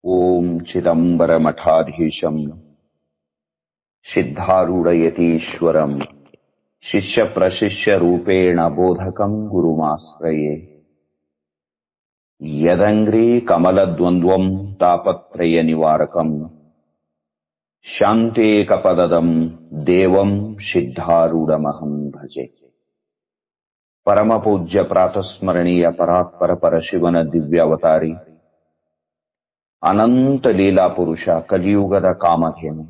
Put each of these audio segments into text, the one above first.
ॐ चिदम्बरमठाधीशम् सिद्धारूढयतीश्वरम् शिष्यप्रशिष्यरूपेण बोधकम् गुरुमाश्रये यदङ्घ्री कमलद्वन्द्वम् तापत्रयनिवारकम् शान्तेकपददम् देवम् सिद्धारूढमहम् भजे ಪರಮಪೂಜ್ಯ ಪ್ರಾತಸ್ಮರಣೀಯ ಪರಾತ್ಪರ ಪರಶಿವನ ದಿವ್ಯಾವತಾರಿ ಅನಂತ ಲೀಲಾ ಪುರುಷ ಕಲಿಯುಗದ ಕಾಮಧೇನು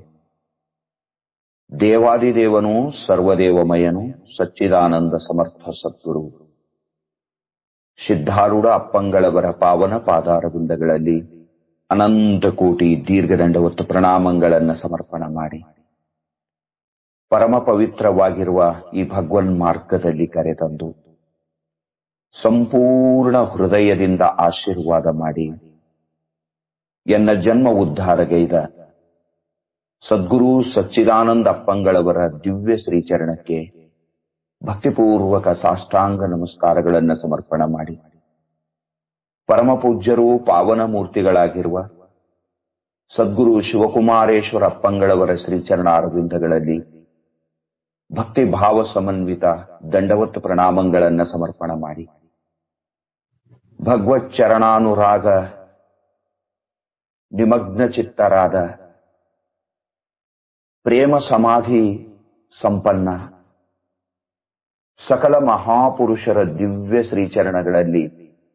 ದೇವಾದಿದೇವನು ಸರ್ವದೇವಮಯನು ಸಚ್ಚಿದಾನಂದ ಸಮರ್ಥ ಸದ್ಗುರು ಸಿದ್ಧಾರೂಢ ಅಪ್ಪಂಗಳವರ ಪಾವನ ಪಾದಾರವಿಂದಗಳಲ್ಲಿ ಅನಂತ ಕೋಟಿ ದೀರ್ಘದಂಡವತ್ತು ಪ್ರಣಾಮಗಳನ್ನ ಸಮರ್ಪಣ ಮಾಡಿ ಪರಮ ಪವಿತ್ರವಾಗಿರುವ ಈ ಭಗವನ್ ಮಾರ್ಗದಲ್ಲಿ ಕರೆತಂದು ಸಂಪೂರ್ಣ ಹೃದಯದಿಂದ ಆಶೀರ್ವಾದ ಮಾಡಿ ಎನ್ನ ಜನ್ಮ ಉದ್ಧಾರಗೈದ ಸದ್ಗುರು ಸಚ್ಚಿದಾನಂದ ಅಪ್ಪಂಗಳವರ ದಿವ್ಯ ಶ್ರೀಚರಣಕ್ಕೆ ಭಕ್ತಿಪೂರ್ವಕ ಸಾಷ್ಟಾಂಗ ನಮಸ್ಕಾರಗಳನ್ನು ಸಮರ್ಪಣ ಮಾಡಿ ಪರಮಪೂಜ್ಯರು ಪಾವನ ಮೂರ್ತಿಗಳಾಗಿರುವ ಸದ್ಗುರು ಶಿವಕುಮಾರೇಶ್ವರ ಅಪ್ಪಂಗಳವರ ಶ್ರೀಚರಣ ಅರವಿಂದಗಳಲ್ಲಿ ಭಕ್ತಿ ಭಾವ ಸಮನ್ವಿತ ದಂಡವತ್ ಪ್ರಣಾಮಗಳನ್ನ ಸಮರ್ಪಣ ಮಾಡಿ ಭಗವತ್ ಚರಣಾನುರಾಗ ನಿಮಗ್ನ ಚಿತ್ತರಾದ ಪ್ರೇಮ ಸಮಾಧಿ ಸಂಪನ್ನ ಸಕಲ ಮಹಾಪುರುಷರ ದಿವ್ಯ ಶ್ರೀಚರಣಗಳಲ್ಲಿ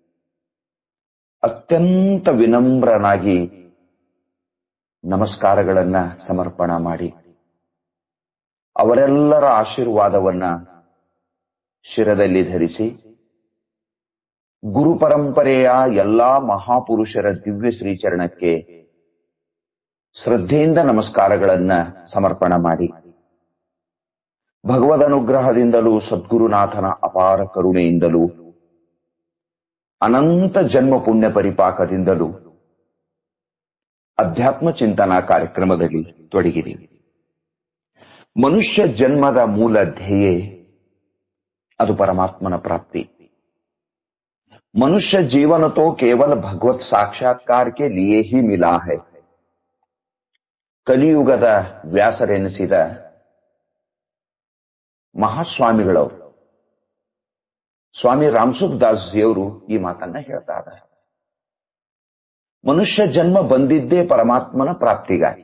ಅತ್ಯಂತ ವಿನಮ್ರನಾಗಿ ನಮಸ್ಕಾರಗಳನ್ನ ಸಮರ್ಪಣ ಮಾಡಿ ಅವರೆಲ್ಲರ ಆಶೀರ್ವಾದವನ್ನ ಶಿರದಲ್ಲಿ ಧರಿಸಿ ಗುರು ಪರಂಪರೆಯ ಎಲ್ಲಾ ಮಹಾಪುರುಷರ ದಿವ್ಯ ಶ್ರೀಚರಣಕ್ಕೆ ಶ್ರದ್ಧೆಯಿಂದ ನಮಸ್ಕಾರಗಳನ್ನ ಸಮರ್ಪಣ ಮಾಡಿ ಭಗವದ್ ಅನುಗ್ರಹದಿಂದಲೂ ಸದ್ಗುರುನಾಥನ ಅಪಾರ ಕರುಣೆಯಿಂದಲೂ ಅನಂತ ಜನ್ಮ ಪುಣ್ಯ ಪರಿಪಾಕದಿಂದಲೂ ಅಧ್ಯಾತ್ಮ ಚಿಂತನಾ ಕಾರ್ಯಕ್ರಮದಲ್ಲಿ ತೊಡಗಿದ್ದೀವಿ ಮನುಷ್ಯ ಜನ್ಮದ ಮೂಲ ಧ್ಯೇಯ ಅದು ಪರಮಾತ್ಮನ ಪ್ರಾಪ್ತಿ मनुष्य जीवन तो केवल भगवत साक्षात्कार के लिए ही मिला है ಕಲಿಯುಗದ ವ್ಯಾಸರೆನಿಸಿದ ಮಹಾಸ್ವಾಮಿಗಳವರು ಸ್ವಾಮಿ ರಾಮಸುಖ್ ದಾಸ್ಜಿಯವರು ಈ ಮಾತನ್ನ ಹೇಳ್ತಾ ಇದ್ದಾರೆ ಮನುಷ್ಯ ಜನ್ಮ ಬಂದಿದ್ದೇ ಪರಮಾತ್ಮನ ಪ್ರಾಪ್ತಿಗಾಗಿ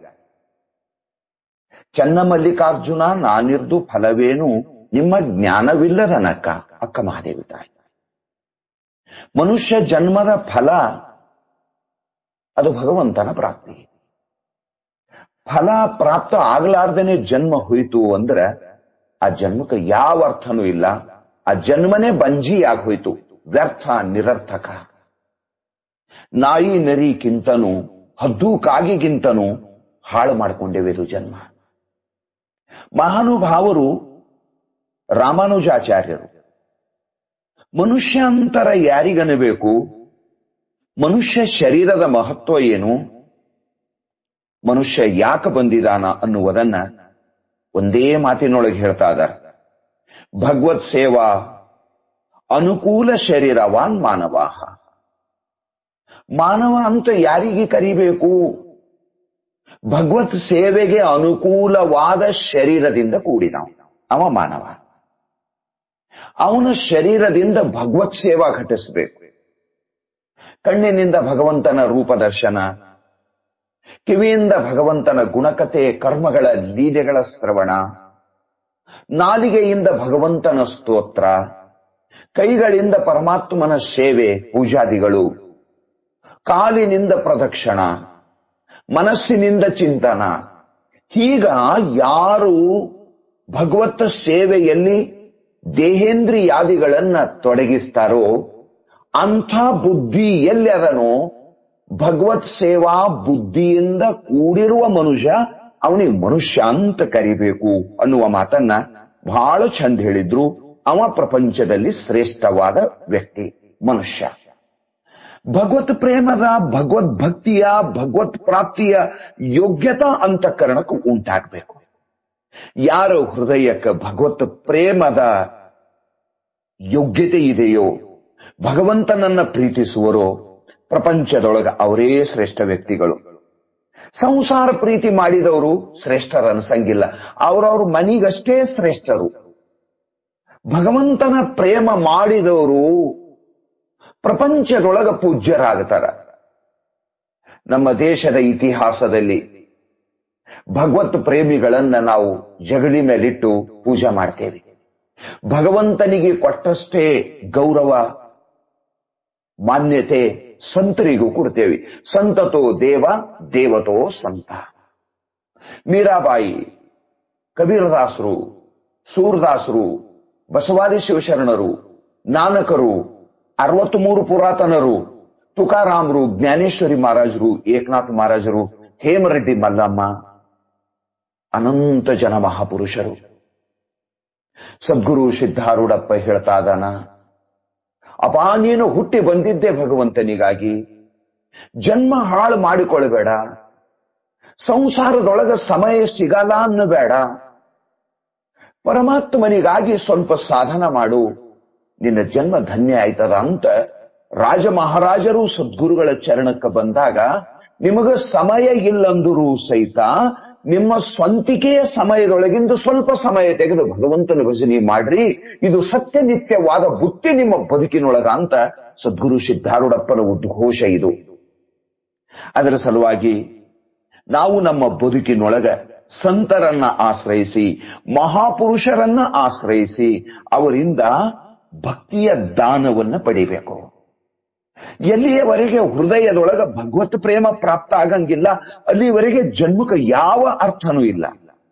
ಚನ್ನ ಮಲ್ಲಿಕಾರ್ಜುನ ನಾನಿರ್ದು ಫಲವೇನು ನಿಮ್ಮ ಜ್ಞಾನವಿಲ್ಲದ ನಕ್ಕ ಅಕ್ಕ ಮಹಾದೇವಿ ತಾಯಿ ಮನುಷ್ಯ ಜನ್ಮದ ಫಲ ಅದು ಭಗವಂತನ ಪ್ರಾಪ್ತಿ ಫಲ ಪ್ರಾಪ್ತ ಆಗ್ಲಾರ್ದೇನೆ ಜನ್ಮ ಹೋಯ್ತು ಅಂದ್ರೆ ಆ ಜನ್ಮಕ್ಕೆ ಯಾವ ಅರ್ಥನೂ ಇಲ್ಲ ಆ ಜನ್ಮನೇ ಬಂಜಿ ಹೋಯ್ತು ವ್ಯರ್ಥ ನಿರರ್ಥಕ ನಾಯಿ ನರಿಗಿಂತನೂ ಹದ್ದು ಕಾಗಿಗಿಂತನೂ ಹಾಳು ಮಾಡಿಕೊಂಡೇವೆದು ಜನ್ಮ ಮಹಾನುಭಾವರು ರಾಮಾನುಜಾಚಾರ್ಯರು ಮನುಷ್ಯಾಂತರ ಯಾರಿಗನಬೇಕು ಮನುಷ್ಯ ಶರೀರದ ಮಹತ್ವ ಏನು ಮನುಷ್ಯ ಯಾಕೆ ಬಂದಿದಾನ ಅನ್ನುವುದನ್ನ ಒಂದೇ ಮಾತಿನೊಳಗೆ ಹೇಳ್ತಾ ಇದ್ದಾರೆ ಭಗವತ್ ಸೇವಾ ಅನುಕೂಲ ಶರೀರವಾನ್ ಮಾನವಾಹ ಮಾನವ ಅಂತ ಯಾರಿಗೆ ಕರಿಬೇಕು ಭಗವತ್ ಸೇವೆಗೆ ಅನುಕೂಲವಾದ ಶರೀರದಿಂದ ಕೂಡಿದವ ಅವ ಮಾನವ ಅವನ ಶರೀರದಿಂದ ಭಗವತ್ ಸೇವಾ ಘಟಿಸಬೇಕು ಕಣ್ಣಿನಿಂದ ಭಗವಂತನ ರೂಪದರ್ಶನ ಕಿವಿಯಿಂದ ಭಗವಂತನ ಗುಣಕತೆ ಕರ್ಮಗಳ ಲೀಲೆಗಳ ಶ್ರವಣ ನಾಲಿಗೆಯಿಂದ ಭಗವಂತನ ಸ್ತೋತ್ರ ಕೈಗಳಿಂದ ಪರಮಾತ್ಮನ ಸೇವೆ ಪೂಜಾದಿಗಳು ಕಾಲಿನಿಂದ ಪ್ರದಕ್ಷಿಣ ಮನಸ್ಸಿನಿಂದ ಚಿಂತನ ಹೀಗ ಯಾರು ಭಗವತ ಸೇವೆಯಲ್ಲಿ ದೇಹೇಂದ್ರಿಯಾದಿಗಳನ್ನ ತೊಡಗಿಸ್ತಾರೋ ಅಂಥ ಬುದ್ಧಿ ಎಲ್ಲಿ ಅದನೋ ಭಗವತ್ ಸೇವಾ ಬುದ್ಧಿಯಿಂದ ಕೂಡಿರುವ ಮನುಷ್ಯ ಅವನಿಗೆ ಮನುಷ್ಯ ಅಂತ ಕರಿಬೇಕು ಅನ್ನುವ ಮಾತನ್ನ ಬಹಳ ಚಂದ ಹೇಳಿದ್ರು ಅವ ಪ್ರಪಂಚದಲ್ಲಿ ಶ್ರೇಷ್ಠವಾದ ವ್ಯಕ್ತಿ ಮನುಷ್ಯ ಭಗವತ್ ಪ್ರೇಮದ ಭಗವದ್ ಭಕ್ತಿಯ ಭಗವತ್ ಪ್ರಾಪ್ತಿಯ ಯೋಗ್ಯತಾ ಅಂತಃಕರಣಕ್ಕೆ ಉಂಟಾಗಬೇಕು ಯಾರ ಹೃದಯಕ್ಕೆ ಭಗವತ್ ಪ್ರೇಮದ ಯೋಗ್ಯತೆ ಇದೆಯೋ ಭಗವಂತನನ್ನ ಪ್ರೀತಿಸುವರೋ ಪ್ರಪಂಚದೊಳಗ ಅವರೇ ಶ್ರೇಷ್ಠ ವ್ಯಕ್ತಿಗಳು ಸಂಸಾರ ಪ್ರೀತಿ ಮಾಡಿದವರು ಶ್ರೇಷ್ಠರ ಅನ್ಸಂಗಿಲ್ಲ ಅವರವ್ರ ಮನಿಗಷ್ಟೇ ಶ್ರೇಷ್ಠರು ಭಗವಂತನ ಪ್ರೇಮ ಮಾಡಿದವರು ಪ್ರಪಂಚದೊಳಗ ಪೂಜ್ಯರಾಗ್ತಾರ ನಮ್ಮ ದೇಶದ ಇತಿಹಾಸದಲ್ಲಿ ಭಗವತ್ ಪ್ರೇಮಿಗಳನ್ನ ನಾವು ಜಗಲಿ ಮೇಲಿಟ್ಟು ಪೂಜೆ ಮಾಡ್ತೇವೆ ಭಗವಂತನಿಗೆ ಕೊಟ್ಟಷ್ಟೇ ಗೌರವ ಮಾನ್ಯತೆ ಸಂತರಿಗೂ ಕೊಡ್ತೇವೆ ಸಂತತೋ ದೇವ ದೇವತೋ ಸಂತ ಮೀರಾಬಾಯಿ ಕಬೀರದಾಸರು ಸೂರದಾಸರು ಬಸವಾದಿ ಶಿವಶರಣರು ನಾನಕರು ಅರವತ್ಮೂರು ಪುರಾತನರು ತುಕಾರಾಮರು ಜ್ಞಾನೇಶ್ವರಿ ಮಹಾರಾಜರು ಏಕನಾಥ್ ಮಹಾರಾಜರು ಹೇಮರೆಡ್ಡಿ ಮಲ್ಲಮ್ಮ ಅನಂತ ಜನ ಮಹಾಪುರುಷರು ಸದ್ಗುರು ಸಿದ್ಧಾರೂಢಪ್ಪ ಹೇಳ್ತಾ ಇದ್ದಾನ ಅಪಾ ನೀನು ಹುಟ್ಟಿ ಬಂದಿದ್ದೆ ಭಗವಂತನಿಗಾಗಿ ಜನ್ಮ ಹಾಳು ಮಾಡಿಕೊಳ್ಳಬೇಡ ಸಂಸಾರದೊಳಗ ಸಮಯ ಸಿಗಲ್ಲ ಅನ್ನಬೇಡ ಪರಮಾತ್ಮನಿಗಾಗಿ ಸ್ವಲ್ಪ ಸಾಧನ ಮಾಡು ನಿನ್ನ ಜನ್ಮ ಧನ್ಯ ಆಯ್ತದ ಅಂತ ರಾಜ ಮಹಾರಾಜರು ಸದ್ಗುರುಗಳ ಚರಣಕ್ಕೆ ಬಂದಾಗ ನಿಮಗ ಸಮಯ ಇಲ್ಲಂದರೂ ಸಹಿತ ನಿಮ್ಮ ಸ್ವಂತಿಕೆಯ ಸಮಯದೊಳಗಿಂದ ಸ್ವಲ್ಪ ಸಮಯ ತೆಗೆದು ಭಗವಂತನ ಭಜನೆ ಮಾಡ್ರಿ ಇದು ಸತ್ಯ ನಿತ್ಯವಾದ ಬುತ್ತಿ ನಿಮ್ಮ ಬದುಕಿನೊಳಗ ಅಂತ ಸದ್ಗುರು ಸಿದ್ಧಾರೂಢಪ್ಪನ ಉದ್ಘೋಷ ಇದು ಅದರ ಸಲುವಾಗಿ ನಾವು ನಮ್ಮ ಬದುಕಿನೊಳಗ ಸಂತರನ್ನ ಆಶ್ರಯಿಸಿ ಮಹಾಪುರುಷರನ್ನ ಆಶ್ರಯಿಸಿ ಅವರಿಂದ ಭಕ್ತಿಯ ದಾನವನ್ನ ಪಡಿಬೇಕು ಎಲ್ಲಿಯವರೆಗೆ ಹೃದಯದೊಳಗ ಭಗವತ್ ಪ್ರೇಮ ಪ್ರಾಪ್ತ ಆಗಂಗಿಲ್ಲ ಅಲ್ಲಿವರೆಗೆ ಜನ್ಮಕ್ಕೆ ಯಾವ ಅರ್ಥನೂ ಇಲ್ಲ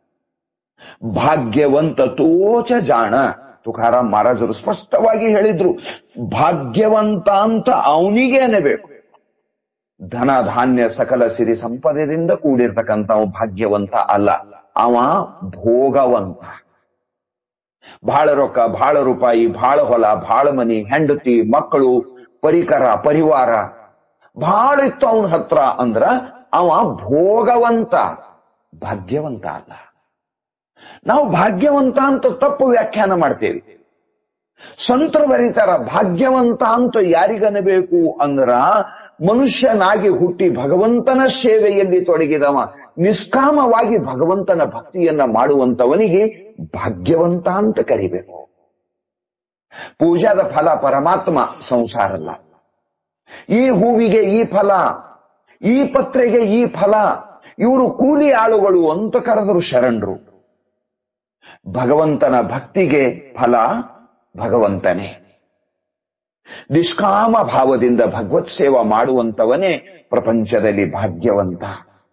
ಭಾಗ್ಯವಂತ ತೋಚ ಜಾಣ ತುಕಾರಾಮ್ ಮಹಾರಾಜರು ಸ್ಪಷ್ಟವಾಗಿ ಹೇಳಿದ್ರು ಭಾಗ್ಯವಂತ ಅಂತ ಅವನಿಗೆ ಅನ್ನಬೇಕು ಧನ ಧಾನ್ಯ ಸಕಲ ಸಿರಿ ಸಂಪದದಿಂದ ಕೂಡಿರ್ತಕ್ಕಂಥ ಭಾಗ್ಯವಂತ ಅಲ್ಲ ಅವ ಭೋಗವಂತ ಬಹಳ ರೊಕ್ಕ ಬಹಳ ರೂಪಾಯಿ ಬಹಳ ಹೊಲ ಬಹಳ ಮನಿ ಹೆಂಡತಿ ಮಕ್ಕಳು ಪರಿಕರ ಪರಿವಾರ ಬಹಳ ಇತ್ತು ಅವನ ಹತ್ರ ಅಂದ್ರ ಅವ ಭೋಗವಂತ ಭಾಗ್ಯವಂತ ಅಲ್ಲ ನಾವು ಭಾಗ್ಯವಂತ ಅಂತ ತಪ್ಪು ವ್ಯಾಖ್ಯಾನ ಮಾಡ್ತೇವೆ ಸಂತರು ಬರೀತಾರ ಭಾಗ್ಯವಂತ ಅಂತ ಯಾರಿಗನಬೇಕು ಅಂದ್ರ ಮನುಷ್ಯನಾಗಿ ಹುಟ್ಟಿ ಭಗವಂತನ ಸೇವೆಯಲ್ಲಿ ತೊಡಗಿದವ ನಿಷ್ಕಾಮವಾಗಿ ಭಗವಂತನ ಭಕ್ತಿಯನ್ನ ಮಾಡುವಂತವನಿಗೆ ಭಾಗ್ಯವಂತ ಅಂತ ಕರಿಬೇಕು ಪೂಜಾದ ಫಲ ಪರಮಾತ್ಮ ಸಂಸಾರ ಅಲ್ಲ ಈ ಹೂವಿಗೆ ಈ ಫಲ ಈ ಪತ್ರೆಗೆ ಈ ಫಲ ಇವರು ಕೂಲಿ ಆಳುಗಳು ಅಂತ ಕರೆದರು ಶರಣರು ಭಗವಂತನ ಭಕ್ತಿಗೆ ಫಲ ಭಗವಂತನೇ ನಿಷ್ಕಾಮ ಭಾವದಿಂದ ಭಗವತ್ ಸೇವಾ ಮಾಡುವಂತವನೇ ಪ್ರಪಂಚದಲ್ಲಿ ಭಾಗ್ಯವಂತ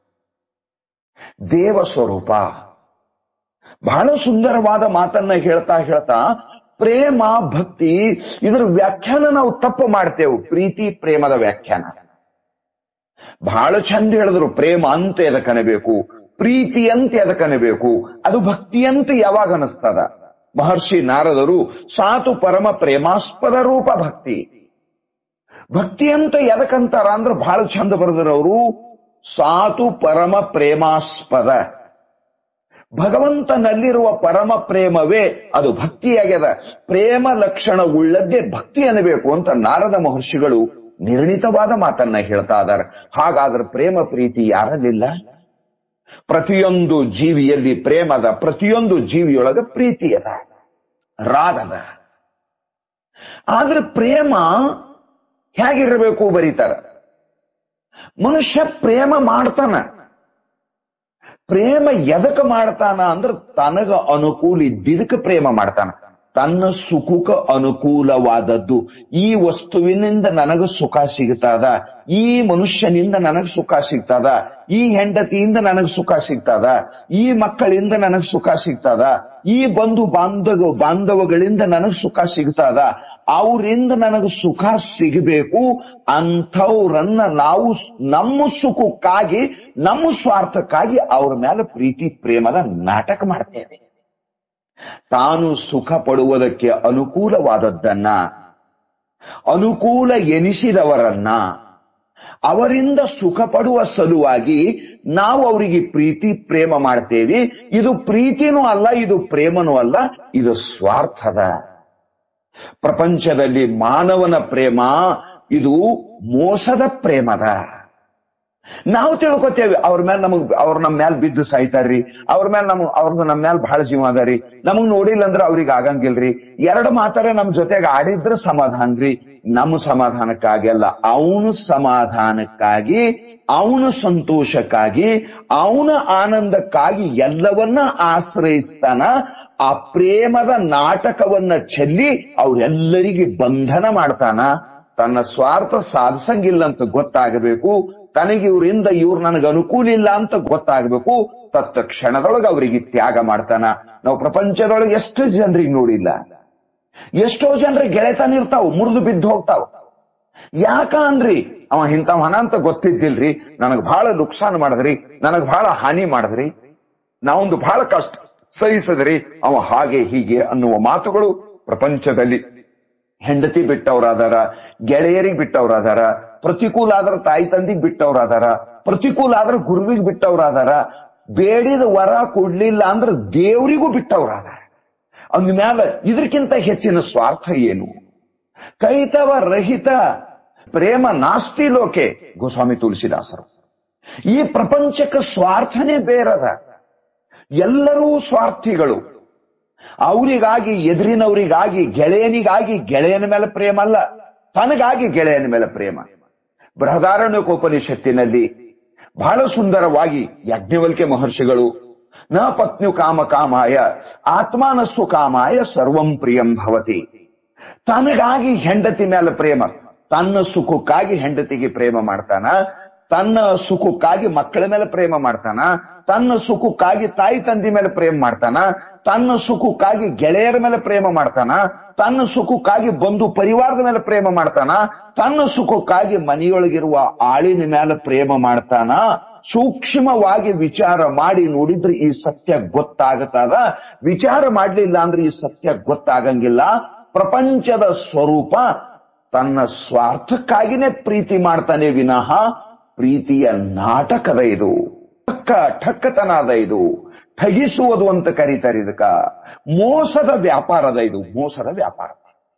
ದೇವ ಸ್ವರೂಪ ಬಹಳ ಸುಂದರವಾದ ಮಾತನ್ನ ಹೇಳ್ತಾ ಹೇಳ್ತಾ ಪ್ರೇಮ ಭಕ್ತಿ ಇದರ ವ್ಯಾಖ್ಯಾನ ನಾವು ತಪ್ಪು ಮಾಡ್ತೇವೆ ಪ್ರೀತಿ ಪ್ರೇಮದ ವ್ಯಾಖ್ಯಾನ ಬಹಳ ಚಂದ ಹೇಳಿದ್ರು ಪ್ರೇಮ ಅಂತ ಎದಕ್ಕನಬೇಕು ಪ್ರೀತಿ ಅಂತ ಎದಕ್ಕನಬೇಕು ಅದು ಭಕ್ತಿ ಅಂತ ಯಾವಾಗ ಅನಿಸ್ತದ ಮಹರ್ಷಿ ನಾರದರು ಸಾತು ಪರಮ ಪ್ರೇಮಾಸ್ಪದ ರೂಪ ಭಕ್ತಿ ಭಕ್ತಿ ಅಂತ ಎದಕ್ಕಂತಾರ ಅಂದ್ರೆ ಬಹಳ ಚಂದ ಬರೆದ್ರು ಸಾತು ಪರಮ ಪ್ರೇಮಾಸ್ಪದ ಭಗವಂತನಲ್ಲಿರುವ ಪರಮ ಪ್ರೇಮವೇ ಅದು ಭಕ್ತಿಯಾಗ್ಯದ ಪ್ರೇಮ ಲಕ್ಷಣ ಉಳ್ಳದ್ದೇ ಭಕ್ತಿ ಅನ್ನಬೇಕು ಅಂತ ನಾರದ ಮಹರ್ಷಿಗಳು ನಿರ್ಣಿತವಾದ ಮಾತನ್ನ ಹೇಳ್ತಾ ಇದ್ದಾರೆ ಹಾಗಾದ್ರೆ ಪ್ರೇಮ ಪ್ರೀತಿ ಯಾರಲ್ಲಿಲ್ಲ ಪ್ರತಿಯೊಂದು ಜೀವಿಯಲ್ಲಿ ಪ್ರೇಮದ ಪ್ರತಿಯೊಂದು ಜೀವಿಯೊಳಗ ಪ್ರೀತಿ ಅದ ರಾಗದ ಆದ್ರೆ ಪ್ರೇಮ ಹೇಗಿರಬೇಕು ಬರೀತಾರ ಮನುಷ್ಯ ಪ್ರೇಮ ಮಾಡ್ತಾನ ಪ್ರೇಮ ಎದಕ್ ಮಾಡ್ತಾನ ಅಂದ್ರ ತನಗ ಅನುಕೂಲ ಇದ್ದಿದ್ದಕ್ಕೆ ಪ್ರೇಮ ಮಾಡ್ತಾನ ತನ್ನ ಸುಖಕ್ಕೆ ಅನುಕೂಲವಾದದ್ದು ಈ ವಸ್ತುವಿನಿಂದ ನನಗ ಸುಖ ಸಿಗ್ತದ ಈ ಮನುಷ್ಯನಿಂದ ನನಗ್ ಸುಖ ಸಿಗ್ತದ ಈ ಹೆಂಡತಿಯಿಂದ ನನಗ್ ಸುಖ ಸಿಗ್ತದ ಈ ಮಕ್ಕಳಿಂದ ನನಗ್ ಸುಖ ಸಿಗ್ತದ ಈ ಬಂಧು ಬಾಂಧವ ಬಾಂಧವಗಳಿಂದ ನನಗ್ ಸುಖ ಸಿಗ್ತದ ಅವರಿಂದ ನನಗೆ ಸುಖ ಸಿಗಬೇಕು ಅಂಥವ್ರನ್ನ ನಾವು ನಮ್ಮ ಸುಖಕ್ಕಾಗಿ ನಮ್ಮ ಸ್ವಾರ್ಥಕ್ಕಾಗಿ ಅವ್ರ ಮೇಲೆ ಪ್ರೀತಿ ಪ್ರೇಮದ ನಾಟಕ ಮಾಡ್ತೇವೆ ತಾನು ಸುಖ ಪಡುವುದಕ್ಕೆ ಅನುಕೂಲವಾದದ್ದನ್ನ ಅನುಕೂಲ ಎನಿಸಿದವರನ್ನ ಅವರಿಂದ ಸುಖ ಪಡುವ ಸಲುವಾಗಿ ನಾವು ಅವರಿಗೆ ಪ್ರೀತಿ ಪ್ರೇಮ ಮಾಡ್ತೇವೆ ಇದು ಪ್ರೀತಿನೂ ಅಲ್ಲ ಇದು ಪ್ರೇಮನೂ ಅಲ್ಲ ಇದು ಸ್ವಾರ್ಥದ ಪ್ರಪಂಚದಲ್ಲಿ ಮಾನವನ ಪ್ರೇಮ ಇದು ಮೋಸದ ಪ್ರೇಮದ ನಾವು ತಿಳ್ಕೊತೇವೆ ಅವ್ರ ಮೇಲೆ ನಮಗ್ ಅವ್ರ ನಮ್ಮ ಮೇಲೆ ಬಿದ್ದು ಸಾಯ್ತಾರ್ರಿ ಅವ್ರ ಮೇಲೆ ನಮ್ ಅವ್ರದ್ದು ನಮ್ಮ ಮೇಲೆ ಬಹಳ ಜೀವ ಅದಾರಿ ನಮಗ್ ನೋಡಿಲ್ಲ ಅಂದ್ರೆ ಅವ್ರಿಗೆ ಆಗಂಗಿಲ್ರಿ ಎರಡು ಮಾತಾರೆ ನಮ್ ಜೊತೆಗೆ ಆಡಿದ್ರ ಸಮಾಧಾನ ರೀ ನಮ್ಮ ಸಮಾಧಾನಕ್ಕಾಗಿ ಅಲ್ಲ ಅವನು ಸಮಾಧಾನಕ್ಕಾಗಿ ಅವನ ಸಂತೋಷಕ್ಕಾಗಿ ಅವನ ಆನಂದಕ್ಕಾಗಿ ಎಲ್ಲವನ್ನ ಆಶ್ರಯಿಸ್ತಾನ ಆ ಪ್ರೇಮದ ನಾಟಕವನ್ನ ಚೆಲ್ಲಿ ಅವ್ರೆಲ್ಲರಿಗೆ ಬಂಧನ ಮಾಡ್ತಾನ ತನ್ನ ಸ್ವಾರ್ಥ ಸಾಧಿಸಂಗಿಲ್ಲ ಅಂತ ಗೊತ್ತಾಗಬೇಕು ತನಗೆ ಇವರಿಂದ ಇವ್ರು ನನಗೆ ಅನುಕೂಲ ಇಲ್ಲ ಅಂತ ಗೊತ್ತಾಗಬೇಕು ತತ್ತ ಕ್ಷಣದೊಳಗೆ ಅವರಿಗೆ ತ್ಯಾಗ ಮಾಡ್ತಾನ ನಾವು ಪ್ರಪಂಚದೊಳಗೆ ಎಷ್ಟು ಜನರಿಗೆ ನೋಡಿಲ್ಲ ಎಷ್ಟೋ ಜನರಿಗೆ ಗೆಳೆತನ ಇರ್ತಾವ ಮುರಿದು ಬಿದ್ದು ಹೋಗ್ತಾವ ಯಾಕ ಅಂದ್ರಿ ಅವ ಇಂಥವ್ ಹಣ ಅಂತ ಗೊತ್ತಿದ್ದಿಲ್ರಿ ನನಗ್ ಬಹಳ ನುಕ್ಸಾನ್ ಮಾಡದ್ರಿ ನನಗ್ ಬಹಳ ಹಾನಿ ಮಾಡದ್ರಿ ನಾವೊಂದು ಬಹಳ ಕಷ್ಟ ಸಹಿಸದ್ರಿ ಅವ ಹಾಗೆ ಹೀಗೆ ಅನ್ನುವ ಮಾತುಗಳು ಪ್ರಪಂಚದಲ್ಲಿ ಹೆಂಡತಿ ಬಿಟ್ಟವ್ರಾದಾರ ಗೆಳೆಯರಿಗೆ ಬಿಟ್ಟವ್ರಾದಾರ ಪ್ರತಿಕೂಲ ಆದ್ರ ತಾಯಿ ತಂದಿಗ್ ಬಿಟ್ಟವ್ರಾದಾರ ಪ್ರತಿಕೂಲ ಆದ್ರ ಗುರುವಿಗೆ ಬಿಟ್ಟವ್ರಾದಾರ ಬೇಡಿದ ವರ ಕೊಡ್ಲಿಲ್ಲ ಅಂದ್ರೆ ದೇವರಿಗೂ ಬಿಟ್ಟವ್ರಾದಾರ ಅಂದ ಮ್ಯಾಲ ಇದಕ್ಕಿಂತ ಹೆಚ್ಚಿನ ಸ್ವಾರ್ಥ ಏನು ಕೈತವ ರಹಿತ ಪ್ರೇಮ ನಾಸ್ತಿ ಲೋಕೆ ಗೋಸ್ವಾಮಿ ತುಳಸಿದಾಸರು ಈ ಪ್ರಪಂಚಕ್ಕೆ ಸ್ವಾರ್ಥನೇ ಬೇರದ ಎಲ್ಲರೂ ಸ್ವಾರ್ಥಿಗಳು ಅವರಿಗಾಗಿ ಎದುರಿನವರಿಗಾಗಿ ಗೆಳೆಯನಿಗಾಗಿ ಗೆಳೆಯನ ಮೇಲೆ ಪ್ರೇಮ ಅಲ್ಲ ತನಗಾಗಿ ಗೆಳೆಯನ ಮೇಲೆ ಪ್ರೇಮ ಬೃಹದಾರಣ್ಯಕೋಪನಿಷತ್ತಿನಲ್ಲಿ ಬಹಳ ಸುಂದರವಾಗಿ ಯಾಜ್ಞವಲ್ಕೆ ಮಹರ್ಷಿಗಳು ನ ಪತ್ನಿ ಕಾಮ ಕಾಮಾಯ ಆತ್ಮಾನಸ್ತು ಕಾಮಾಯ ಸರ್ವಂ ಪ್ರಿಯಂ ಭವತಿ ತನಗಾಗಿ ಹೆಂಡತಿ ಮೇಲೆ ಪ್ರೇಮ ತನ್ನ ಸುಖಕ್ಕಾಗಿ ಹೆಂಡತಿಗೆ ಪ್ರೇಮ ಮಾಡ್ತಾನ ತನ್ನ ಸುಖಕ್ಕಾಗಿ ಮಕ್ಕಳ ಮೇಲೆ ಪ್ರೇಮ ಮಾಡ್ತಾನ ತನ್ನ ಸುಖಕ್ಕಾಗಿ ತಾಯಿ ತಂದಿ ಮೇಲೆ ಪ್ರೇಮ ಮಾಡ್ತಾನ ತನ್ನ ಸುಖಕ್ಕಾಗಿ ಗೆಳೆಯರ ಮೇಲೆ ಪ್ರೇಮ ಮಾಡ್ತಾನ ತನ್ನ ಸುಖಕ್ಕಾಗಿ ಬಂಧು ಪರಿವಾರದ ಮೇಲೆ ಪ್ರೇಮ ಮಾಡ್ತಾನ ತನ್ನ ಸುಖಕ್ಕಾಗಿ ಮನೆಯೊಳಗಿರುವ ಆಳಿನ ಮೇಲೆ ಪ್ರೇಮ ಮಾಡ್ತಾನ ಸೂಕ್ಷ್ಮವಾಗಿ ವಿಚಾರ ಮಾಡಿ ನೋಡಿದ್ರೆ ಈ ಸತ್ಯ ಗೊತ್ತಾಗತ್ತದ ವಿಚಾರ ಮಾಡ್ಲಿಲ್ಲ ಅಂದ್ರೆ ಈ ಸತ್ಯ ಗೊತ್ತಾಗಂಗಿಲ್ಲ ಪ್ರಪಂಚದ ಸ್ವರೂಪ ತನ್ನ ಸ್ವಾರ್ಥಕ್ಕಾಗಿನೇ ಪ್ರೀತಿ ಮಾಡ್ತಾನೆ ವಿನಃ ಪ್ರೀತಿಯ ನಾಟಕದ ಇದು ಠಕ್ಕ ಠಕ್ಕತನದ ಇದು ಠಗಿಸುವುದು ಅಂತ ಕರೀತಾರೆ ಇದಕ್ಕ ಮೋಸದ ವ್ಯಾಪಾರದ ಇದು ಮೋಸದ ವ್ಯಾಪಾರ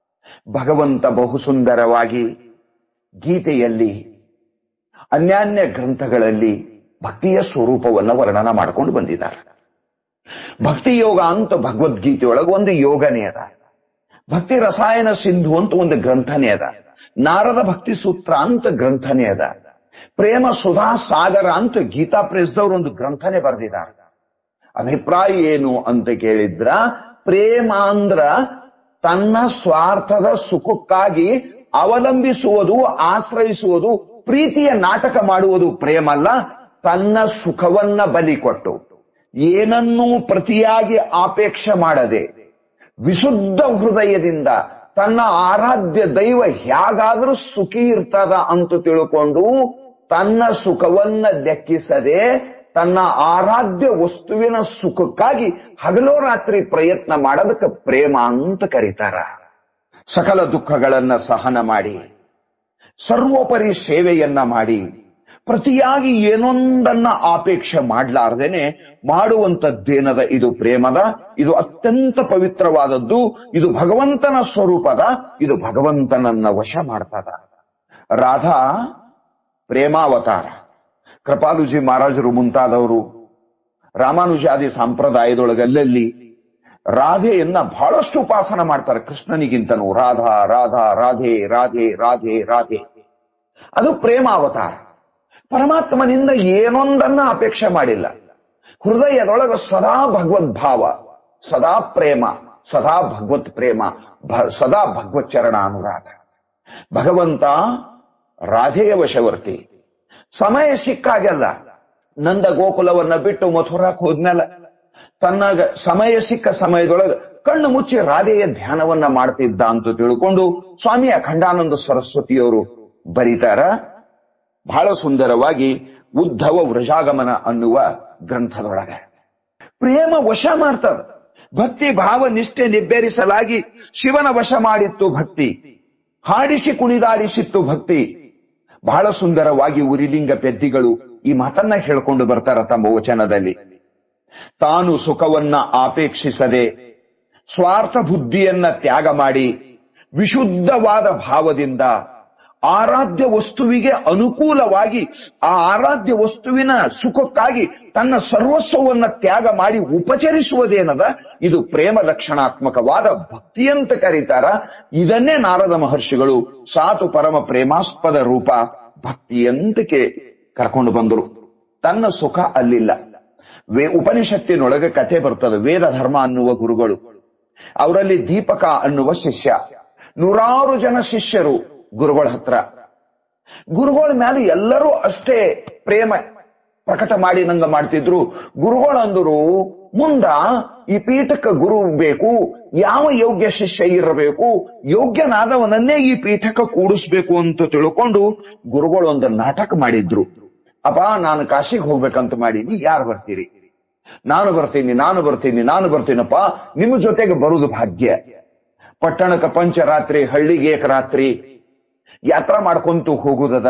ಭಗವಂತ ಬಹು ಸುಂದರವಾಗಿ ಗೀತೆಯಲ್ಲಿ ಅನ್ಯಾನ್ಯ ಗ್ರಂಥಗಳಲ್ಲಿ ಭಕ್ತಿಯ ಸ್ವರೂಪವನ್ನು ವರ್ಣನ ಮಾಡಿಕೊಂಡು ಬಂದಿದ್ದಾರೆ ಭಕ್ತಿ ಯೋಗ ಅಂತ ಭಗವದ್ಗೀತೆಯೊಳಗೆ ಒಂದು ಯೋಗನೇ ಅದ ಭಕ್ತಿ ರಸಾಯನ ಸಿಂಧು ಅಂತ ಒಂದು ಗ್ರಂಥನೇ ಅದ ನಾರದ ಭಕ್ತಿ ಸೂತ್ರ ಅಂತ ಗ್ರಂಥನೇ ಅದ ಪ್ರೇಮ ಸುಧಾ ಸಾಗರ ಅಂತ ಗೀತಾ ಪ್ರೆಸ್ದವ್ರು ಒಂದು ಗ್ರಂಥನೇ ಬರೆದಿದ್ದಾರೆ ಅಭಿಪ್ರಾಯ ಏನು ಅಂತ ಕೇಳಿದ್ರ ಪ್ರೇಮ ಅಂದ್ರ ತನ್ನ ಸ್ವಾರ್ಥದ ಸುಖಕ್ಕಾಗಿ ಅವಲಂಬಿಸುವುದು ಆಶ್ರಯಿಸುವುದು ಪ್ರೀತಿಯ ನಾಟಕ ಮಾಡುವುದು ಪ್ರೇಮ ಅಲ್ಲ ತನ್ನ ಸುಖವನ್ನ ಬಲಿ ಕೊಟ್ಟು ಏನನ್ನೂ ಪ್ರತಿಯಾಗಿ ಆಪೇಕ್ಷೆ ಮಾಡದೆ ವಿಶುದ್ಧ ಹೃದಯದಿಂದ ತನ್ನ ಆರಾಧ್ಯ ದೈವ ಹೇಗಾದ್ರೂ ಸುಖಿ ಇರ್ತದ ಅಂತ ತಿಳ್ಕೊಂಡು ತನ್ನ ಸುಖವನ್ನ ಲೆಕ್ಕಿಸದೆ ತನ್ನ ಆರಾಧ್ಯ ವಸ್ತುವಿನ ಸುಖಕ್ಕಾಗಿ ಹಗಲೋ ರಾತ್ರಿ ಪ್ರಯತ್ನ ಮಾಡೋದಕ್ಕೆ ಪ್ರೇಮ ಅಂತ ಕರೀತಾರ ಸಕಲ ದುಃಖಗಳನ್ನ ಸಹನ ಮಾಡಿ ಸರ್ವೋಪರಿ ಸೇವೆಯನ್ನ ಮಾಡಿ ಪ್ರತಿಯಾಗಿ ಏನೊಂದನ್ನ ಆಪೇಕ್ಷೆ ಮಾಡ್ಲಾರ್ದೇನೆ ಮಾಡುವಂತದ್ದೇನದ ಇದು ಪ್ರೇಮದ ಇದು ಅತ್ಯಂತ ಪವಿತ್ರವಾದದ್ದು ಇದು ಭಗವಂತನ ಸ್ವರೂಪದ ಇದು ಭಗವಂತನನ್ನ ವಶ ಮಾಡ್ತದ ರಾಧಾ ಪ್ರೇಮಾವತಾರ ಕೃಪಾಲುಜಿ ಮಹಾರಾಜರು ಮುಂತಾದವರು ರಾಮಾನುಜಾದಿ ಸಂಪ್ರದಾಯದೊಳಗಲ್ಲಲ್ಲಿ ರಾಧೆಯನ್ನ ಬಹಳಷ್ಟು ಉಪಾಸನ ಮಾಡ್ತಾರೆ ಕೃಷ್ಣನಿಗಿಂತನೂ ರಾಧಾ ರಾಧಾ ರಾಧೆ ರಾಧೆ ರಾಧೆ ರಾಧೆ ಅದು ಪ್ರೇಮಾವತಾರ ಪರಮಾತ್ಮನಿಂದ ಏನೊಂದನ್ನ ಅಪೇಕ್ಷೆ ಮಾಡಿಲ್ಲ ಹೃದಯದೊಳಗ ಸದಾ ಭಗವದ್ಭಾವ ಸದಾ ಪ್ರೇಮ ಸದಾ ಭಗವತ್ ಪ್ರೇಮ ಭ- ಸದಾ ಭಗವತ್ ಚರಣ ಅನುರಾಧ ಭಗವಂತ ರಾಧೆಯ ವಶವರ್ತಿ ಸಮಯ ಸಿಕ್ಕಾಗೆಲ್ಲ ನಂದ ಗೋಕುಲವನ್ನ ಬಿಟ್ಟು ಮಥುರಾಕ್ ಹೋದ್ಮೇಲೆ ತನ್ನ ಸಮಯ ಸಿಕ್ಕ ಸಮಯದೊಳಗೆ ಕಣ್ಣು ಮುಚ್ಚಿ ರಾಧೆಯ ಧ್ಯಾನವನ್ನ ಮಾಡ್ತಿದ್ದ ಅಂತ ತಿಳ್ಕೊಂಡು ಸ್ವಾಮಿ ಅಖಂಡಾನಂದ ಸರಸ್ವತಿಯವರು ಬರೀತಾರ ಬಹಳ ಸುಂದರವಾಗಿ ಉದ್ಧವ ವೃಷಾಗಮನ ಅನ್ನುವ ಗ್ರಂಥದೊಳಗೆ ಪ್ರೇಮ ವಶ ಮಾಡ್ತದ ಭಕ್ತಿ ಭಾವ ನಿಷ್ಠೆ ನಿಬ್ಬೆರಿಸಲಾಗಿ ಶಿವನ ವಶ ಮಾಡಿತ್ತು ಭಕ್ತಿ ಹಾಡಿಸಿ ಕುಣಿದಾಡಿಸಿತ್ತು ಭಕ್ತಿ ಬಹಳ ಸುಂದರವಾಗಿ ಉರಿಲಿಂಗ ಪೆದ್ದಿಗಳು ಈ ಮಾತನ್ನ ಹೇಳ್ಕೊಂಡು ಬರ್ತಾರ ತಮ್ಮ ವಚನದಲ್ಲಿ ತಾನು ಸುಖವನ್ನ ಆಪೇಕ್ಷಿಸದೆ ಸ್ವಾರ್ಥ ಬುದ್ಧಿಯನ್ನ ತ್ಯಾಗ ಮಾಡಿ ವಿಶುದ್ಧವಾದ ಭಾವದಿಂದ ಆರಾಧ್ಯ ವಸ್ತುವಿಗೆ ಅನುಕೂಲವಾಗಿ ಆ ಆರಾಧ್ಯ ವಸ್ತುವಿನ ಸುಖಕ್ಕಾಗಿ ತನ್ನ ಸರ್ವಸ್ವವನ್ನ ತ್ಯಾಗ ಮಾಡಿ ಉಪಚರಿಸುವುದೇನದ ಇದು ಪ್ರೇಮ ಲಕ್ಷಣಾತ್ಮಕವಾದ ಭಕ್ತಿ ಅಂತ ಕರೀತಾರ ಇದನ್ನೇ ನಾರದ ಮಹರ್ಷಿಗಳು ಸಾತು ಪರಮ ಪ್ರೇಮಾಸ್ಪದ ರೂಪ ಭಕ್ತಿ ಅಂತಕ್ಕೆ ಕರ್ಕೊಂಡು ಬಂದರು ತನ್ನ ಸುಖ ಅಲ್ಲಿಲ್ಲ ವೇ ಉಪನಿಷತ್ತಿನೊಳಗೆ ಕಥೆ ಬರ್ತದೆ ವೇದ ಧರ್ಮ ಅನ್ನುವ ಗುರುಗಳು ಅವರಲ್ಲಿ ದೀಪಕ ಅನ್ನುವ ಶಿಷ್ಯ ನೂರಾರು ಜನ ಶಿಷ್ಯರು ಗುರುಗಳ ಹತ್ರ ಗುರುಗಳ ಮೇಲೆ ಎಲ್ಲರೂ ಅಷ್ಟೇ ಪ್ರೇಮ ಪ್ರಕಟ ಮಾಡಿ ನಂಗ ಮಾಡ್ತಿದ್ರು ಗುರುಗಳಂದರು ಮುಂದ ಈ ಪೀಠಕ್ಕೆ ಗುರು ಬೇಕು ಯಾವ ಯೋಗ್ಯ ಶಿಷ್ಯ ಇರಬೇಕು ಯೋಗ್ಯನಾದವನನ್ನೇ ಈ ಪೀಠಕ್ಕೆ ಕೂಡಿಸ್ಬೇಕು ಅಂತ ತಿಳ್ಕೊಂಡು ಗುರುಗಳು ಒಂದು ನಾಟಕ ಮಾಡಿದ್ರು ಅಪ್ಪ ನಾನು ಕಾಶಿಗೆ ಹೋಗ್ಬೇಕಂತ ಮಾಡೀನಿ ಯಾರು ಬರ್ತೀರಿ ನಾನು ಬರ್ತೀನಿ ನಾನು ಬರ್ತೀನಿ ನಾನು ಬರ್ತೀನಪ್ಪ ನಿಮ್ಮ ಜೊತೆಗೆ ಬರುವುದು ಭಾಗ್ಯ ಪಟ್ಟಣಕ್ಕೆ ಪಂಚರಾತ್ರಿ ಹಳ್ಳಿಗೆ ಏಕರಾತ್ರಿ ಯಾತ್ರಾ ಮಾಡ್ಕೊಂತು ಹೋಗುದದ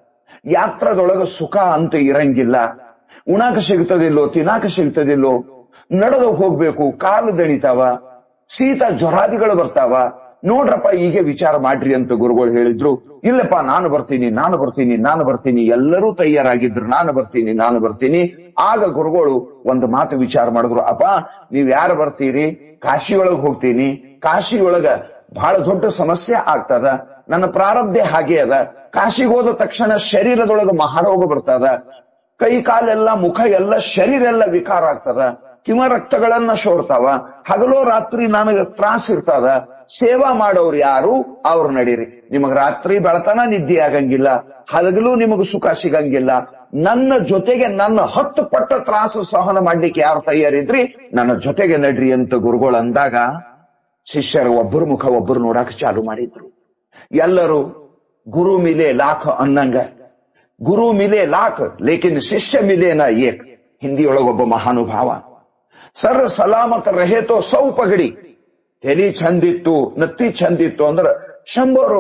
ಯಾತ್ರದೊಳಗ ಸುಖ ಅಂತ ಇರಂಗಿಲ್ಲ ಉಣಾಕ ಸಿಗ್ತದಿಲ್ಲೋ ತಿನ್ನಾಕ ಸಿಗ್ತದಿಲ್ಲೋ ನಡೆದು ಹೋಗ್ಬೇಕು ಕಾಲು ದಣಿತಾವ ಶೀತ ಜ್ವರಾದಿಗಳು ಬರ್ತಾವ ನೋಡ್ರಪ್ಪ ಹೀಗೆ ವಿಚಾರ ಮಾಡ್ರಿ ಅಂತ ಗುರುಗಳು ಹೇಳಿದ್ರು ಇಲ್ಲಪ್ಪ ನಾನು ಬರ್ತೀನಿ ನಾನು ಬರ್ತೀನಿ ನಾನು ಬರ್ತೀನಿ ಎಲ್ಲರೂ ತಯಾರಾಗಿದ್ರು ನಾನು ಬರ್ತೀನಿ ನಾನು ಬರ್ತೀನಿ ಆಗ ಗುರುಗಳು ಒಂದು ಮಾತು ವಿಚಾರ ಮಾಡಿದ್ರು ಅಪ್ಪ ನೀವ್ ಯಾರು ಬರ್ತೀರಿ ಕಾಶಿಯೊಳಗ್ ಹೋಗ್ತೀನಿ ಕಾಶಿಯೊಳಗ ಬಹಳ ದೊಡ್ಡ ಸಮಸ್ಯೆ ಆಗ್ತದ ನನ್ನ ಪ್ರಾರಬ್ಧೆ ಹಾಗೆ ಅದ ಕಾಶಿಗೆ ಹೋದ ತಕ್ಷಣ ಶರೀರದೊಳಗ ಮಹಾರೋಗ ಬರ್ತದ ಕೈ ಕಾಲೆಲ್ಲ ಮುಖ ಎಲ್ಲ ಶರೀರ ಎಲ್ಲ ವಿಕಾರ ಆಗ್ತದ ಕಿಮ ರಕ್ತಗಳನ್ನ ಶೋರ್ತಾವ ಹಗಲೋ ರಾತ್ರಿ ನನಗೆ ತ್ರಾಸ ಇರ್ತದ ಸೇವಾ ಮಾಡೋರು ಯಾರು ಅವ್ರು ನಡೀರಿ ನಿಮಗ್ ರಾತ್ರಿ ಬೆಳತನ ನಿದ್ದೆ ಆಗಂಗಿಲ್ಲ ಹಗಲು ನಿಮಗ್ ಸುಖ ಸಿಗಂಗಿಲ್ಲ ನನ್ನ ಜೊತೆಗೆ ನನ್ನ ಹತ್ತು ಪಟ್ಟ ತ್ರಾಸು ಸಹನ ಮಾಡ್ಲಿಕ್ಕೆ ಯಾರು ತಯಾರಿದ್ರಿ ನನ್ನ ಜೊತೆಗೆ ನಡ್ರಿ ಅಂತ ಗುರುಗಳು ಅಂದಾಗ ಶಿಷ್ಯರು ಒಬ್ಬರು ಮುಖ ಒಬ್ಬರು ನೋಡಕ್ ಚಾಲು ಮಾಡಿದ್ರು ಎಲ್ಲರೂ ಗುರು ಮಿಲೆ ಲಾಖ್ ಅನ್ನಂಗ ಗುರು ಮಿಲೆ ಲಾಖ್ ಲೇಕಿನ್ ಶಿಷ್ಯ ಮಿಲೇನ ಏಕ್ ಹಿಂದಿಯೊಳಗೊಬ್ಬ ಮಹಾನುಭಾವ ಸರ್ ಸಲಾಮತ್ ರಹೇತೋ ಸೌ ಪಗಡಿ ತೆಲಿ ಚಂದಿತ್ತು ನತ್ತಿ ಚಂದಿತ್ತು ಅಂದ್ರ ಶಂಬರು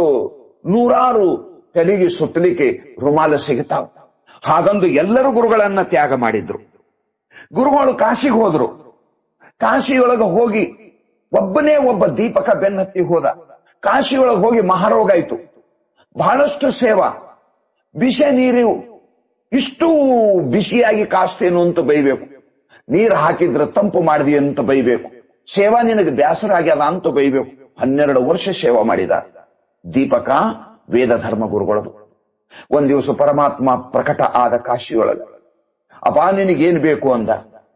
ನೂರಾರು ತೆಲಿಗೆ ಸುತ್ತಲಿಕ್ಕೆ ರುಮಾಲ ಸಿಗ್ತಾವ ಹಾಗಂದು ಎಲ್ಲರೂ ಗುರುಗಳನ್ನ ತ್ಯಾಗ ಮಾಡಿದ್ರು ಗುರುಗಳು ಕಾಶಿಗೆ ಹೋದ್ರು ಕಾಶಿಯೊಳಗೆ ಹೋಗಿ ಒಬ್ಬನೇ ಒಬ್ಬ ದೀಪಕ ಬೆನ್ನತ್ತಿ ಹೋದ ಕಾಶಿಯೊಳಗೆ ಹೋಗಿ ಮಹಾರೋಗ ಆಯ್ತು ಬಹಳಷ್ಟು ಸೇವಾ ವಿಷ ನೀರು ಇಷ್ಟು ಬಿಸಿಯಾಗಿ ಕಾಸ್ತೇನು ಅಂತ ಬೈಬೇಕು ನೀರು ಹಾಕಿದ್ರೆ ತಂಪು ಮಾಡಿದಿ ಅಂತ ಬೈಬೇಕು ಸೇವಾ ನಿನಗೆ ಬೇಸರ ಆಗ್ಯದ ಅಂತ ಬೈಬೇಕು ಹನ್ನೆರಡು ವರ್ಷ ಸೇವಾ ಮಾಡಿದ ದೀಪಕ ವೇದ ಧರ್ಮ ಗುರುಗಳದು ಒಂದ್ ದಿವಸ ಪರಮಾತ್ಮ ಪ್ರಕಟ ಆದ ಕಾಶಿಯೊಳಗ ಅಪ್ಪ ನಿನಗೇನು ಬೇಕು ಅಂದ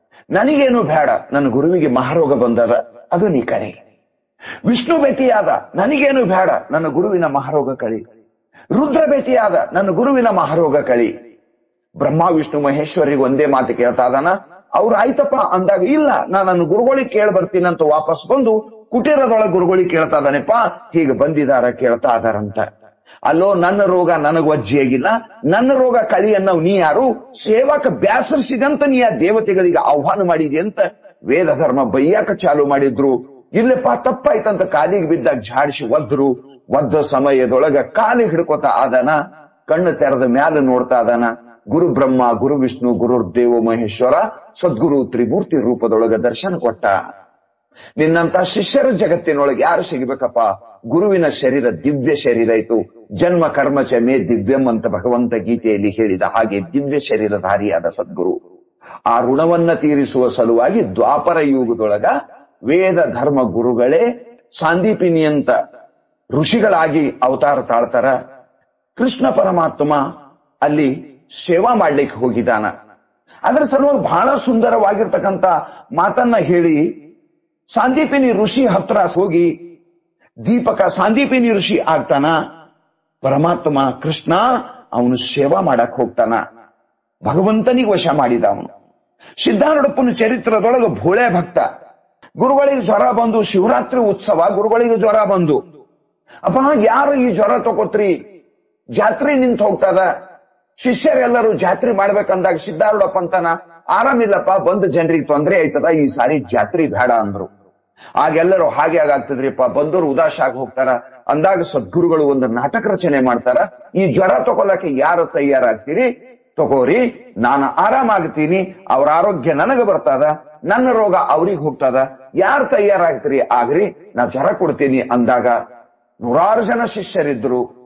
ನನಗೇನು ಬೇಡ ನನ್ನ ಗುರುವಿಗೆ ಮಹಾರೋಗ ಬಂದದ ಅದು ನೀ ಕರೆ ವಿಷ್ಣು ಭೇಟಿಯಾದ ನನಗೇನು ಬೇಡ ನನ್ನ ಗುರುವಿನ ಮಹಾರೋಗ ಕಳಿ ರುದ್ರ ಭೇಟಿಯಾದ ನನ್ನ ಗುರುವಿನ ಮಹಾರೋಗ ಕಳಿ ಬ್ರಹ್ಮ ವಿಷ್ಣು ಮಹೇಶ್ವರಿಗೆ ಒಂದೇ ಮಾತು ಕೇಳ್ತಾ ಇದಾನ ಅವ್ರು ಆಯ್ತಪ್ಪ ಅಂದಾಗ ಇಲ್ಲ ನಾನು ನನ್ನ ಗುರುಗಳಿಗೆ ಕೇಳಿ ಬರ್ತೀನಿ ಅಂತ ವಾಪಸ್ ಬಂದು ಕುಟೀರದೊಳಗೆ ಗುರುಗಳಿಗೆ ಕೇಳ್ತಾ ಇದ್ದಾನೆಪ್ಪ ಹೀಗೆ ಬಂದಿದಾರ ಕೇಳ್ತಾ ಇದಾರಂತ ಅಲ್ಲೋ ನನ್ನ ರೋಗ ನನಗ್ ವಜ್ಜಿಯಾಗಿಲ್ಲ ನನ್ನ ರೋಗ ಕಳಿ ಅನ್ನೋ ನೀ ಯಾರು ಸೇವಕ ಬ್ಯಾಸರಿಸಿದಂತ ನೀ ಆ ದೇವತೆಗಳಿಗೆ ಆಹ್ವಾನ ಮಾಡಿದಿ ಅಂತ ವೇದ ಧರ್ಮ ಬೈಯಾಕ ಚಾಲು ಮಾಡಿದ್ರು ಇಲ್ಲಪ್ಪ ತಪ್ಪಾಯ್ತಂತ ಕಾಲಿಗೆ ಬಿದ್ದಾಗ ಝಾಡಿಸಿ ಒದ್ರು ಒದ್ದ ಸಮಯದೊಳಗ ಕಾಲಿಗೆ ಹಿಡ್ಕೋತ ಆದನ ಕಣ್ಣು ತೆರೆದ ಮ್ಯಾಲ ನೋಡ್ತಾ ಅದಾನ ಗುರು ಬ್ರಹ್ಮ ಗುರು ವಿಷ್ಣು ಗುರು ದೇವ ಮಹೇಶ್ವರ ಸದ್ಗುರು ತ್ರಿಮೂರ್ತಿ ರೂಪದೊಳಗ ದರ್ಶನ ಕೊಟ್ಟ ನಿನ್ನಂತ ಶಿಷ್ಯರ ಜಗತ್ತಿನೊಳಗೆ ಯಾರು ಸಿಗಬೇಕಪ್ಪ ಗುರುವಿನ ಶರೀರ ದಿವ್ಯ ಶರೀರ ಇತ್ತು ಜನ್ಮ ಕರ್ಮ ಚಮೆ ದಿವ್ಯಂ ಅಂತ ಭಗವಂತ ಗೀತೆಯಲ್ಲಿ ಹೇಳಿದ ಹಾಗೆ ದಿವ್ಯ ಶರೀರಧಾರಿಯಾದ ಸದ್ಗುರು ಆ ಋಣವನ್ನ ತೀರಿಸುವ ಸಲುವಾಗಿ ದ್ವಾಪರ ಯುಗದೊಳಗ ವೇದ ಧರ್ಮ ಗುರುಗಳೇ ಸಾಂದೀಪಿನಿ ಅಂತ ಋಷಿಗಳಾಗಿ ಅವತಾರ ತಾಳ್ತಾರ ಕೃಷ್ಣ ಪರಮಾತ್ಮ ಅಲ್ಲಿ ಸೇವಾ ಮಾಡ್ಲಿಕ್ಕೆ ಹೋಗಿದ್ದಾನ ಅದರ ಸಲುವಾಗಿ ಬಹಳ ಸುಂದರವಾಗಿರ್ತಕ್ಕಂಥ ಮಾತನ್ನ ಹೇಳಿ ಸಾಂದೀಪಿನಿ ಋಷಿ ಹತ್ರ ಹೋಗಿ ದೀಪಕ ಸಾಂದೀಪಿನಿ ಋಷಿ ಆಗ್ತಾನ ಪರಮಾತ್ಮ ಕೃಷ್ಣ ಅವನು ಸೇವಾ ಮಾಡಕ್ ಹೋಗ್ತಾನ ಭಗವಂತನಿಗೆ ವಶ ಮಾಡಿದ ಅವನು ಸಿದ್ಧಾರೂಢಪ್ಪನ ಚರಿತ್ರದೊಳಗೆ ಭೋಳೆ ಭಕ್ತ ಗುರುಗಳಿಗೆ ಜ್ವರ ಬಂದು ಶಿವರಾತ್ರಿ ಉತ್ಸವ ಗುರುಗಳಿಗೆ ಜ್ವರ ಬಂದು ಅಪ್ಪ ಯಾರು ಈ ಜ್ವರ ತಗೋತ್ರಿ ಜಾತ್ರೆ ನಿಂತ ಹೋಗ್ತದ ಶಿಷ್ಯರೆಲ್ಲರೂ ಜಾತ್ರೆ ಮಾಡ್ಬೇಕಂದಾಗ ಸಿದ್ಧಾರೂಢಪ್ಪ ಅಂತಾನ ಆರಾಮಿಲ್ಲಪ್ಪ ಬಂದು ಜನರಿಗೆ ತೊಂದರೆ ಆಯ್ತದ ಈ ಸಾರಿ ಜಾತ್ರೆ ಬೇಡ ಅಂದ್ರು ಆಗೆಲ್ಲರೂ ಹಾಗೆ ಆಗಾಗ್ತದ್ರಿಪ್ಪ ಬಂದವರು ಉದಾಸ ಆಗಿ ಹೋಗ್ತಾರ ಅಂದಾಗ ಸದ್ಗುರುಗಳು ಒಂದು ನಾಟಕ ರಚನೆ ಮಾಡ್ತಾರ ಈ ಜ್ವರ ತಗೊಳಕ್ಕೆ ಯಾರು ತಯಾರಾಗ್ತೀರಿ ತಗೋರಿ ನಾನು ಆರಾಮಾಗ್ತೀನಿ ಅವ್ರ ಆರೋಗ್ಯ ನನಗೆ ಬರ್ತದ ನನ್ನ ರೋಗ ಅವ್ರಿಗೆ ಹೋಗ್ತದ ಯಾರು ತಯಾರಾಗ್ತೀರಿ ಆಗ್ರಿ ನಾ ಜ್ವರ ಕೊಡ್ತೀನಿ ಅಂದಾಗ ನೂರಾರು ಜನ ಶಿಷ್ಯರಿದ್ರು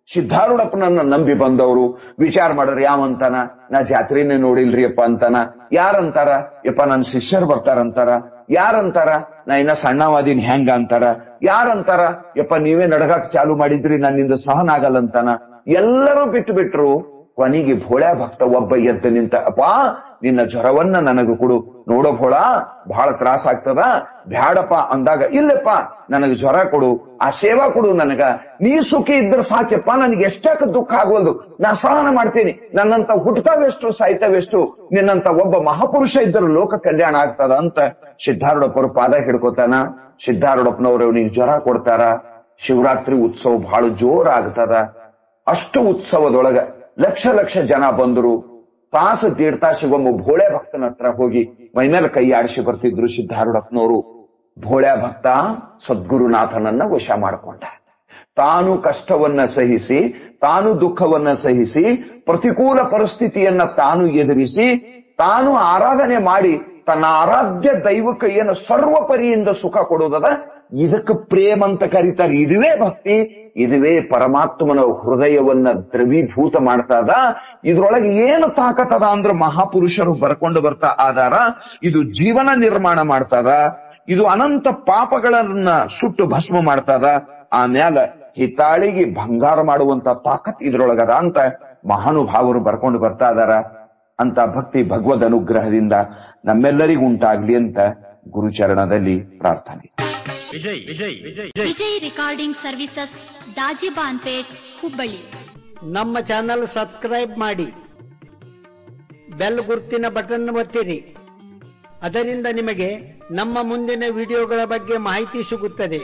ಸಿದ್ಧಾರೂಢಪ್ಪನನ್ನ ನಂಬಿ ಬಂದವರು ವಿಚಾರ ಮಾಡಿದ್ರೆ ಯಾವಂತಾನ ನಾ ಜಾತ್ರೆನೇ ನೋಡಿಲ್ರಿ ಅಪ್ಪ ಅಂತಾನ ಯಾರಂತಾರ ಯಪ್ಪ ನನ್ ಶಿಷ್ಯರು ಬರ್ತಾರಂತಾರ ಯಾರಂತಾರ ನಾ ಇನ್ನ ಸಣ್ಣವಾದಿನ್ ಹೆಂಗ ಅಂತಾರ ಯಾರಂತಾರ ಯಪ್ಪ ನೀವೇ ನಡಗಾಕ್ ಚಾಲು ಮಾಡಿದ್ರಿ ನನ್ನಿಂದ ಸಹನ ಆಗಲ್ಲ ಅಂತಾನ ಎಲ್ಲರೂ ಬಿಟ್ಟು ಬಿಟ್ರು ಕೊನೆಗೆ ಭೋಳ್ಯಾ ಭಕ್ತ ಒಬ್ಬ ಎದ್ದು ನಿಂತ ಅಪ್ಪ ನಿನ್ನ ಜ್ವರವನ್ನ ನನಗೆ ಕೊಡು ನೋಡೋ ಭೋಳ ಬಹಳ ತ್ರಾಸ ಆಗ್ತದ ಬ್ಯಾಡಪ್ಪ ಅಂದಾಗ ಇಲ್ಲಪ್ಪ ನನಗೆ ಜ್ವರ ಕೊಡು ಆ ಸೇವಾ ಕೊಡು ನನಗ ನೀ ಸುಖಿ ಇದ್ರೆ ಸಾಕ್ಯಪ್ಪ ನನಗೆ ಎಷ್ಟಾಕ ದುಃಖ ಆಗೋಲ್ದು ನಾ ಸಹನ ಮಾಡ್ತೀನಿ ನನ್ನಂತ ಹುಟ್ಟತಾವೆಷ್ಟು ಸಾಯ್ತಾವೆಷ್ಟು ನಿನ್ನಂತ ಒಬ್ಬ ಮಹಾಪುರುಷ ಇದ್ದರೂ ಲೋಕ ಕಲ್ಯಾಣ ಆಗ್ತದ ಅಂತ ಸಿದ್ಧಾರೂಢಪ್ಪರು ಪಾದ ಹಿಡ್ಕೋತಾನ ಸಿದ್ಧಾರೂಢಪ್ಪನವರು ಅವನಿಗೆ ಜ್ವರ ಕೊಡ್ತಾರ ಶಿವರಾತ್ರಿ ಉತ್ಸವ ಬಹಳ ಜೋರ ಆಗ್ತದ ಅಷ್ಟು ಉತ್ಸವದೊಳಗ ಲಕ್ಷ ಲಕ್ಷ ಜನ ಬಂದರು ತಾಸು ದೇಡ್ ತಾಸಿಗೊಮ್ಮೆ ಭೋಳೆ ಭಕ್ತನ ಹತ್ರ ಹೋಗಿ ಮೈಮೇಲೆ ಕೈ ಆಡಿಸಿ ಬರ್ತಿದ್ರು ಸಿದ್ಧಾರೂಢಪ್ಪನವರು ಭೋಳ್ಯಾ ಭಕ್ತ ಸದ್ಗುರುನಾಥನನ್ನ ವಶ ಮಾಡಿಕೊಂಡ ತಾನು ಕಷ್ಟವನ್ನ ಸಹಿಸಿ ತಾನು ದುಃಖವನ್ನ ಸಹಿಸಿ ಪ್ರತಿಕೂಲ ಪರಿಸ್ಥಿತಿಯನ್ನ ತಾನು ಎದುರಿಸಿ ತಾನು ಆರಾಧನೆ ಮಾಡಿ ತನ್ನ ಆರಾಧ್ಯ ದೈವಕ್ಕೆ ಏನು ಸರ್ವಪರಿಯಿಂದ ಸುಖ ಕೊಡೋದದ ಇದಕ್ಕೆ ಪ್ರೇಮ ಅಂತ ಕರೀತಾರೆ ಇದುವೇ ಭಕ್ತಿ ಇದುವೇ ಪರಮಾತ್ಮನ ಹೃದಯವನ್ನ ದ್ರವೀಭೂತ ಮಾಡ್ತದ ಇದ್ರೊಳಗೆ ಏನು ತಾಕತ್ತದ ಅಂದ್ರೆ ಮಹಾಪುರುಷರು ಬರ್ಕೊಂಡು ಬರ್ತಾ ಆಧಾರ ಇದು ಜೀವನ ನಿರ್ಮಾಣ ಮಾಡ್ತದ ಇದು ಅನಂತ ಪಾಪಗಳನ್ನ ಸುಟ್ಟು ಭಸ್ಮ ಮಾಡ್ತದ ಆಮ್ಯಾಲ ಹಿತಾಳಿಗೆ ಭಂಗಾರ ಮಾಡುವಂತ ತಾಕತ್ ಇದ್ರೊಳಗದ ಅಂತ ಮಹಾನುಭಾವರು ಬರ್ಕೊಂಡು ಬರ್ತಾ ಇದಾರ ಅಂತ ಭಕ್ತಿ ಭಗವದ್ ಅನುಗ್ರಹದಿಂದ ನಮ್ಮೆಲ್ಲರಿಗೂ ಉಂಟಾಗ್ಲಿ ಅಂತ ಗುರುಚರಣದಲ್ಲಿ ಪ್ರಾರ್ಥನೆ ವಿಜಯ್ ವಿಜಯ್ ವಿಜಯ್ ವಿಜಯ್ ರೆಕಾರ್ಡಿಂಗ್ ಸರ್ವಿಸಸ್ ದಾಜಿಬಾನ್ಪೇಟ್ ಹುಬ್ಬಳ್ಳಿ ನಮ್ಮ ಚಾನಲ್ ಸಬ್ಸ್ಕ್ರೈಬ್ ಮಾಡಿ ಬೆಲ್ ಗುರುತಿನ ಬಟನ್ ಒತ್ತಿರಿ ಅದರಿಂದ ನಿಮಗೆ ನಮ್ಮ ಮುಂದಿನ ವಿಡಿಯೋಗಳ ಬಗ್ಗೆ ಮಾಹಿತಿ ಸಿಗುತ್ತದೆ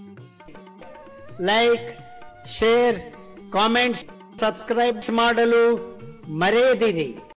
ಲೈಕ್ ಶೇರ್ ಕಾಮೆಂಟ್ಸ್ ಸಬ್ಸ್ಕ್ರೈಬ್ ಮಾಡಲು ಮರೆಯದಿರಿ